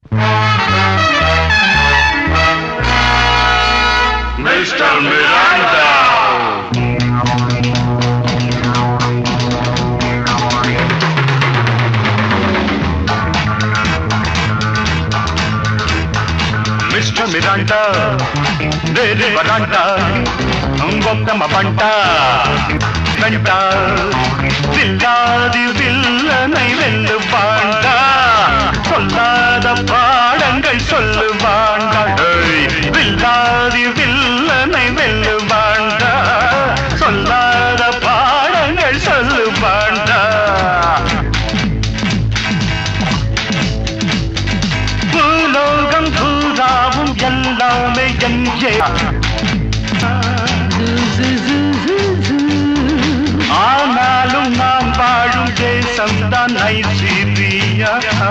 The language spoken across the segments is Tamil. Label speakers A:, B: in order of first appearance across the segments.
A: Mr. Miranda! మిస్టర్ మిరాండా రేరే వరాండా ఒక్కమ పంట వెంట வில்லாதி வில்லனை வெல்லுவாண்டா சொல்லாத பாடங்கள் சொல்லுவாண்டா ஏய், வில்லாதி வில்லனை வெல்லுவாண்டா சொல்லாத பாடங்கள் சொல்லுவாண்டா பூலோகம் பூராவும் எல்லாமே எங்கே ஆனாலும் நாம் வாழும் தேசம் தான் நைசீரியா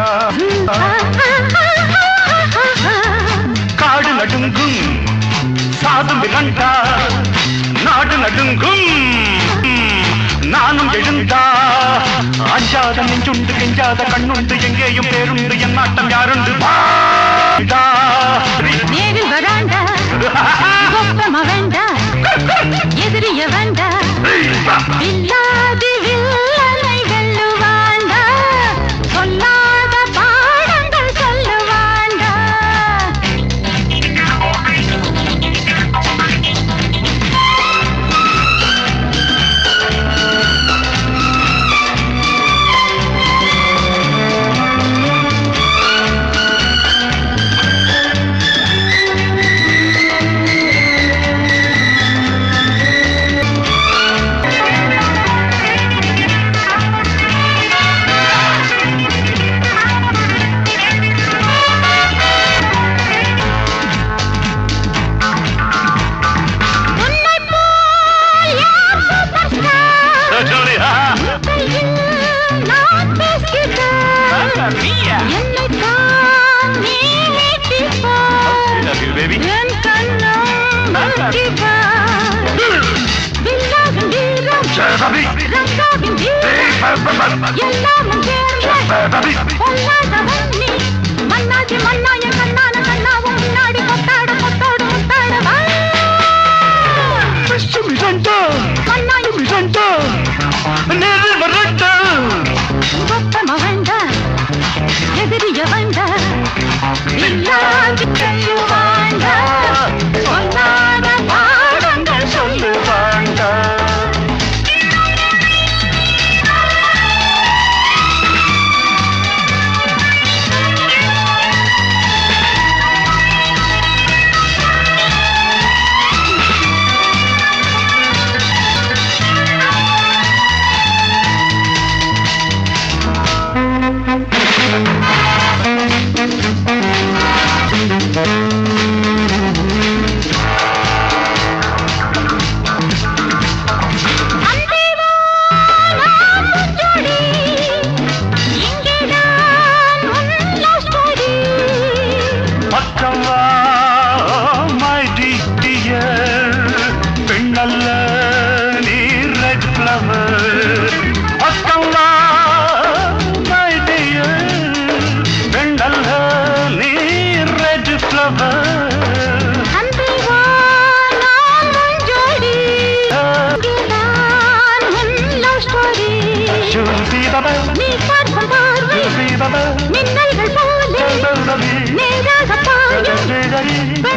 A: காடு நடுங்கும் சாதும் விரண்டா நாடு நடுங்கும் நானும் எழுந்தா அஞ்சாத நெஞ்சுண்டு கெஞ்சாத கண்ணுண்டு எங்கேயும் பேருண்டு என் நாட்டம் யாருண்டு வாடா.
B: நேரில் வராண்டா கொப்பம வேண்டா எதிரிய வேண்டா வில்லாதி வில்லனை வெல்லுவாண்டா சொல்லாத பாடங்கள் சொல்லுவாண்டா உன்னை போல் யார் சூப்பர் ஸ்டார் கையில் நான் பேசுகிறேன் என்னைத்தான் நீ நீட்டிப்பார் என் கண்ணம் நோக்கிப்பார் வில்லாகும் வீரம் ரங்காவின் வீரம் எல்லாமும் சேர்ந்த பொல்லாதவன் நீ மன்னாதி மன்னாய கண்ணான கண்ணாவும் முன்னாடி கொத்தாட கொத்தாடு முத்தாட வா மன்னாய கொப்பம வேண்டா எதிரிய வேண்டா இல்லாதி சொல்லுவாண்டா சொல்லாத பாடங்கள் சொல்லுவாண்டா அன்பேவா நான் முஞ்சோடி இங்கேதான் உன் love story.
A: பக்கவா my dear பெண்ணல்ல நீ ரெட் ஃப்ளவர் பக்கவா my dear பெண்ணல்ல நீ ரெட் ஃப்ளவர்
B: அன்பேவா நான் முஞ்சோடி இங்கேதான் உன் love story. நீ பார்க்கும் பார்வை மின்னல்கள் போலே நேராக பாயும்